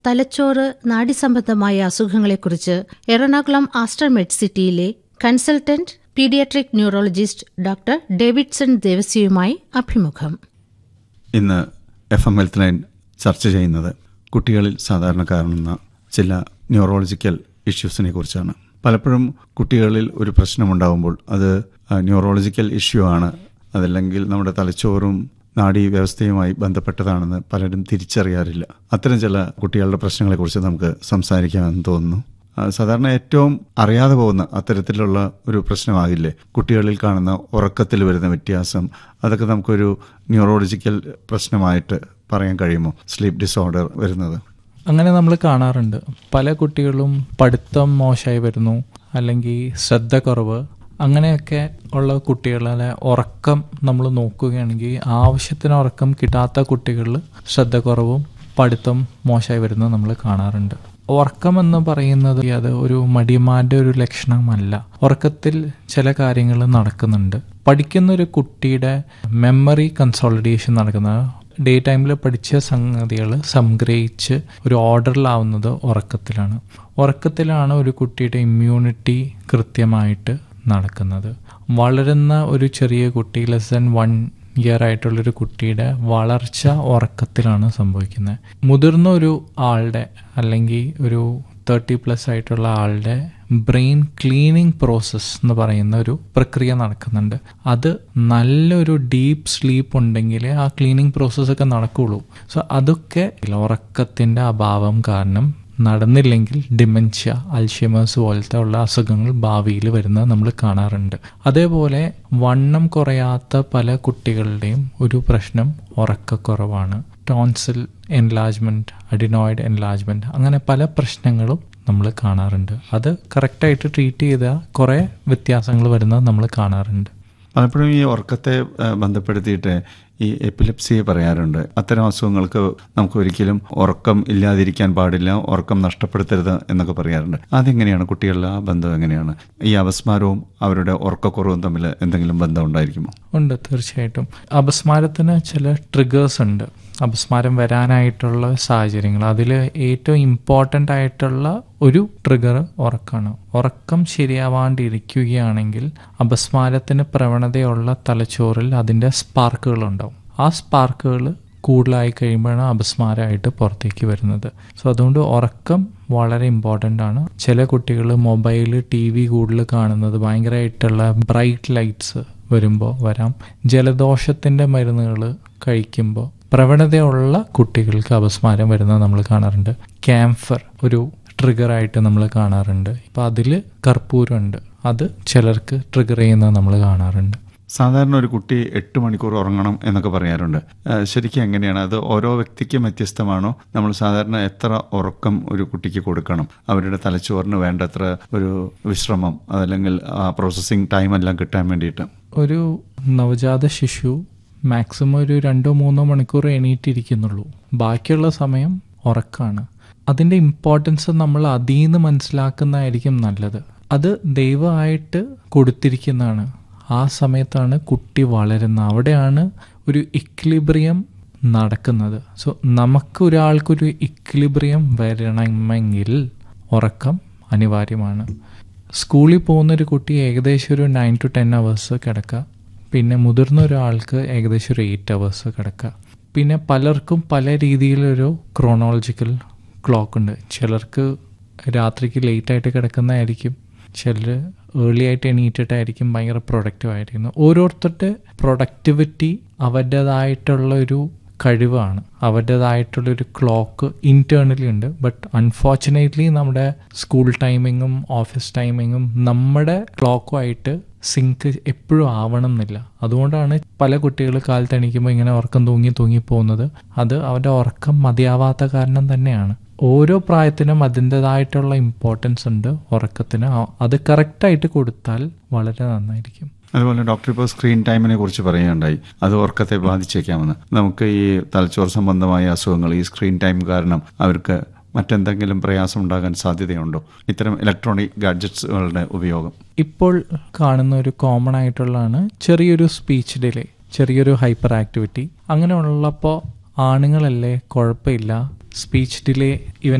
തലച്ചോറ് നാഡീസംബന്ധമായ അസുഖങ്ങളെക്കുറിച്ച് Ernakulam Aster med സിറ്റിയിലെ consultant paediatric neurologist doctor Davidson ദേവസ്യയുമായി അഭിമുഖം ഇന്ന് എഫ് എം ഹെൽത്ത് ലൈൻ ചർച്ച ചെയ്യുന്നത് കുട്ടികളിൽ സാധാരണ കാണുന്ന ചില ന്യൂറോളജിക്കൽ ഇഷ്യൂസിനെ കുറിച്ചാണ് പലപ്പോഴും കുട്ടികളിൽ ഒരു പ്രശ്നമുണ്ടാകുമ്പോൾ അത് ന്യൂറോളജിക്കൽ ഇഷ്യൂ ആണ് അതല്ലെങ്കിൽ നമ്മുടെ തലച്ചോറും നാഡീ വ്യവസ്ഥയുമായി ബന്ധപ്പെട്ടതാണെന്ന് പലരും തിരിച്ചറിയാറില്ല അത്തരം ചില കുട്ടികളുടെ പ്രശ്നങ്ങളെക്കുറിച്ച് നമുക്ക് സംസാരിക്കാമെന്ന് തോന്നുന്നു ആ, സാധാരണ ഏറ്റവും അറിയാതെ പോകുന്ന അത്തരത്തിലുള്ള ഒരു പ്രശ്നമാകില്ലേ കുട്ടികളിൽ കാണുന്ന ഉറക്കത്തിൽ വരുന്ന വ്യത്യാസം അതൊക്കെ നമുക്കൊരു ന്യൂറോളജിക്കൽ പ്രശ്നമായിട്ട് പറയാൻ കഴിയുമോ സ്ലീപ്പ് ഡിസോർഡർ വരുന്നത് അങ്ങനെ നമ്മൾ കാണാറുണ്ട് പല കുട്ടികളും പഠിത്തം മോശമായി വരുന്നു അല്ലെങ്കിൽ ശ്രദ്ധ കുറവ് അങ്ങനെയൊക്കെ ഉള്ള കുട്ടികളെ ഉറക്കം നമ്മൾ നോക്കുകയാണെങ്കിൽ ആവശ്യത്തിന് ഉറക്കം കിട്ടാത്ത കുട്ടികളിൽ ശ്രദ്ധ കുറവും പഠിത്തം മോശമായി വരുന്നത് നമ്മൾ കാണാറുണ്ട് ഉറക്കം എന്ന് പറയുന്നത് അത് ഒരു മടിയന്മാരുടെ ഒരു ലക്ഷണമല്ല ഉറക്കത്തിൽ ചില കാര്യങ്ങൾ നടക്കുന്നുണ്ട് പഠിക്കുന്ന ഒരു കുട്ടിയുടെ മെമ്മറി കൺസോളിഡേഷൻ നടക്കുന്നത് ഡേ ടൈമിൽ പഠിച്ച സംഗതികൾ സംഗ്രഹിച്ച് ഒരു ഓർഡറിലാവുന്നത് ഉറക്കത്തിലാണ് ഉറക്കത്തിലാണ് ഒരു കുട്ടിയുടെ ഇമ്മ്യൂണിറ്റി കൃത്യമായിട്ട് നടക്കുന്നത് വളരുന്ന ഒരു ചെറിയ കുട്ടി ലെസ് ദൻ വൺ ഇയർ ആയിട്ടുള്ളൊരു കുട്ടിയുടെ വളർച്ച ഉറക്കത്തിലാണ് സംഭവിക്കുന്നത് മുതിർന്ന ഒരു ആളുടെ അല്ലെങ്കിൽ ഒരു തേർട്ടി പ്ലസ് ആയിട്ടുള്ള ആളുടെ ബ്രെയിൻ ക്ലീനിങ് പ്രോസസ്സ് എന്ന് പറയുന്ന ഒരു പ്രക്രിയ നടക്കുന്നുണ്ട് അത് നല്ലൊരു ഡീപ്പ് സ്ലീപ്പ് ഉണ്ടെങ്കിൽ ആ ക്ലീനിങ് പ്രോസസ്സൊക്കെ നടക്കുകയുള്ളൂ സോ അതൊക്കെ ഉറക്കത്തിൻ്റെ അഭാവം കാരണം നടന്നില്ലെങ്കിൽ ഡിമെൻഷ്യ അൽഷിമേഴ്സ് പോലത്തെ ഉള്ള അസുഖങ്ങൾ ഭാവിയിൽ വരുന്നത് നമ്മൾ കാണാറുണ്ട് അതേപോലെ വണ്ണം കുറയാത്ത പല കുട്ടികളുടെയും ഒരു പ്രശ്നം ഉറക്കക്കുറവാണ് ടോൺസിൽ എൻലാജ്മെൻറ്റ് അഡിനോയിഡ് എൻലാജ്മെൻറ്റ് അങ്ങനെ പല പ്രശ്നങ്ങളും നമ്മൾ കാണാറുണ്ട് അത് കറക്റ്റായിട്ട് ട്രീറ്റ് ചെയ്താൽ കുറേ വ്യത്യാസങ്ങൾ വരുന്നത് നമ്മൾ കാണാറുണ്ട് പലപ്പോഴും ഈ ഉറക്കത്തെ ആ, ബന്ധപ്പെടുത്തിയിട്ട് ഈ എപ്പിലെപ്സി പറയാറുണ്ട് അത്തരം അസുഖങ്ങൾക്ക് നമുക്ക് ഒരിക്കലും ഉറക്കം ഇല്ലാതിരിക്കാൻ പാടില്ല ഉറക്കം നഷ്ടപ്പെടുത്തരുത് എന്നൊക്കെ പറയാറുണ്ട് അതെങ്ങനെയാണ് കുട്ടികളുടെ ആ ബന്ധം എങ്ങനെയാണ് ഈ അപസ്മാരവും അവരുടെ ഉറക്കക്കുറവും തമ്മിൽ എന്തെങ്കിലും ബന്ധം ഉണ്ടായിരിക്കുമോ ഉണ്ട് തീർച്ചയായിട്ടും അപസ്മാരത്തിന് ചില ട്രിഗേഴ്സ് ഉണ്ട് അപസ്മാരം വരാനായിട്ടുള്ള സാഹചര്യങ്ങൾ അതിൽ ഏറ്റവും ഇമ്പോർട്ടൻ്റ് ആയിട്ടുള്ള ഒരു ട്രിഗർ ഉറക്കമാണ് ഉറക്കം ശരിയാവാണ്ടിരിക്കുകയാണെങ്കിൽ അപസ്മാരത്തിന് പ്രവണതയുള്ള തലച്ചോറിൽ അതിൻ്റെ സ്പാർക്കുകൾ ഉണ്ടാവും ആ സ്പാർക്കുകൾ കൂടുതലായി കഴിയുമ്പോഴാണ് അപസ്മാരമായിട്ട് പുറത്തേക്ക് വരുന്നത് സോ അതുകൊണ്ട് ഉറക്കം വളരെ ഇമ്പോർട്ടൻ്റ് ആണ് ചില കുട്ടികൾ മൊബൈൽ ടി വി കൂടുതൽ കാണുന്നത് ഭയങ്കരമായിട്ടുള്ള ബ്രൈറ്റ് ലൈറ്റ്സ് വരുമ്പോൾ വരാം ജലദോഷത്തിൻ്റെ മരുന്നുകൾ കഴിക്കുമ്പോൾ പ്രവണതയുള്ള കുട്ടികൾക്ക് അപസ്മാരം വരുന്നത് നമ്മൾ കാണാറുണ്ട് ക്യാംഫർ ഒരു ട്രിഗറായിട്ട് നമ്മൾ കാണാറുണ്ട് ഇപ്പം അതിൽ കർപ്പൂരമുണ്ട് അത് ചിലർക്ക് ട്രിഗർ ചെയ്യുന്നത് നമ്മൾ കാണാറുണ്ട് സാധാരണ ഒരു കുട്ടി എട്ട് മണിക്കൂർ ഉറങ്ങണം എന്നൊക്കെ പറയാറുണ്ട് ആ, ശരിക്കും എങ്ങനെയാണ് അത് ഓരോ വ്യക്തിക്കും വ്യത്യസ്തമാണോ നമ്മൾ സാധാരണ എത്ര ഉറക്കം ഒരു കുട്ടിക്ക് കൊടുക്കണം അവരുടെ തലച്ചോറിന് വേണ്ടത്ര ഒരു വിശ്രമം അതല്ലെങ്കിൽ ആ പ്രോസസ്സിങ് ടൈം എല്ലാം കിട്ടാൻ വേണ്ടിയിട്ട് ഒരു നവജാത ശിശു മാക്സിമം ഒരു രണ്ടോ മൂന്നോ മണിക്കൂർ എണീറ്റിരിക്കുന്നുള്ളൂ ബാക്കിയുള്ള സമയം ഉറക്കാണ് അതിൻ്റെ ഇമ്പോർട്ടൻസ് നമ്മൾ അതിൽ നിന്ന് മനസ്സിലാക്കുന്നതായിരിക്കും നല്ലത് അത് ദൈവമായിട്ട് കൊടുത്തിരിക്കുന്നതാണ് ആ സമയത്താണ് കുട്ടി വളരുന്നത് അവിടെയാണ് ഒരു ഇക്ലിബ്രിയം നടക്കുന്നത് സോ നമുക്ക് ഒരാൾക്കൊരു ഇക്ലിബ്രിയം വരണമെങ്കിൽ ഉറക്കം അനിവാര്യമാണ് സ്കൂളിൽ പോകുന്ന ഒരു കുട്ടി ഏകദേശം ഒരു നയൻ ടു ടെൻ അവേഴ്സ് കിടക്കുക പിന്നെ മുതിർന്ന ഒരാൾക്ക് ഏകദേശം ഒരു എയ്റ്റ് അവേഴ്സ് കിടക്കുക പിന്നെ പലർക്കും പല രീതിയിലൊരു ക്രോണോളജിക്കൽ ക്ലോക്ക് ഉണ്ട് ചിലർക്ക് രാത്രിക്ക് ലേറ്റ് ആയിട്ട് കിടക്കുന്നതായിരിക്കും ചിലർ ഏർലി ആയിട്ട് എണീറ്റിട്ടായിരിക്കും ഭയങ്കര പ്രൊഡക്റ്റീവ് ആയിരിക്കുന്നത് ഓരോരുത്തരുടെ പ്രൊഡക്ടിവിറ്റി അവരുടേതായിട്ടുള്ള ഒരു കഴിവാണ് അവരുടേതായിട്ടുള്ള ഒരു ക്ലോക്ക് ഇന്റേണലി ഉണ്ട് ബട്ട് അൺഫോർച്ചുനേറ്റ്ലി നമ്മുടെ സ്കൂൾ ടൈമിങ്ങും ഓഫീസ് ടൈമിങ്ങും നമ്മുടെ ക്ലോക്കുമായിട്ട് സിങ്ക് എപ്പോഴും ആവണം എന്നില്ല അതുകൊണ്ടാണ് പല കുട്ടികൾ കാലത്ത് എണീക്കുമ്പോൾ ഇങ്ങനെ ഉറക്കം തൂങ്ങി തൂങ്ങി പോകുന്നത് അത് അവരുടെ ഉറക്കം മതിയാവാത്ത കാരണം തന്നെയാണ് ഓരോ പ്രായത്തിനും അതിൻ്റെതായിട്ടുള്ള ഇമ്പോർട്ടൻസ് ഉണ്ട് ഉറക്കത്തിന് ആ- അത് കറക്റ്റായിട്ട് കൊടുത്താൽ വളരെ നന്നായിരിക്കും അതുപോലെ ഡോക്ടർ ഇപ്പോൾ സ്ക്രീൻ ടൈമിനെ കുറിച്ച് പറയുകയുണ്ടായി അത് ഉറക്കത്തെ ബാധിച്ചേക്കാമെന്ന് നമുക്ക് ഈ തലച്ചോർ സംബന്ധമായ അസുഖങ്ങൾ ഈ സ്ക്രീൻ ടൈം കാരണം അവർക്ക് മറ്റെന്തെങ്കിലും പ്രയാസം ഉണ്ടാകാൻ സാധ്യതയുണ്ടോ ഇത്തരം ഇലക്ട്രോണിക് ഗാഡ്ജറ്റ്സുകളുടെ ഉപയോഗം ഇപ്പോൾ കാണുന്ന ഒരു കോമൺ ആയിട്ടുള്ളതാണ് ചെറിയൊരു സ്പീച്ച് ഡിലേ ചെറിയൊരു ഹൈപ്പർ ആക്ടിവിറ്റി അങ്ങനെ ഉള്ളപ്പോൾ ആണുങ്ങളല്ലേ കുഴപ്പമില്ല സ്പീച്ച് ഡിലേ ഇവൻ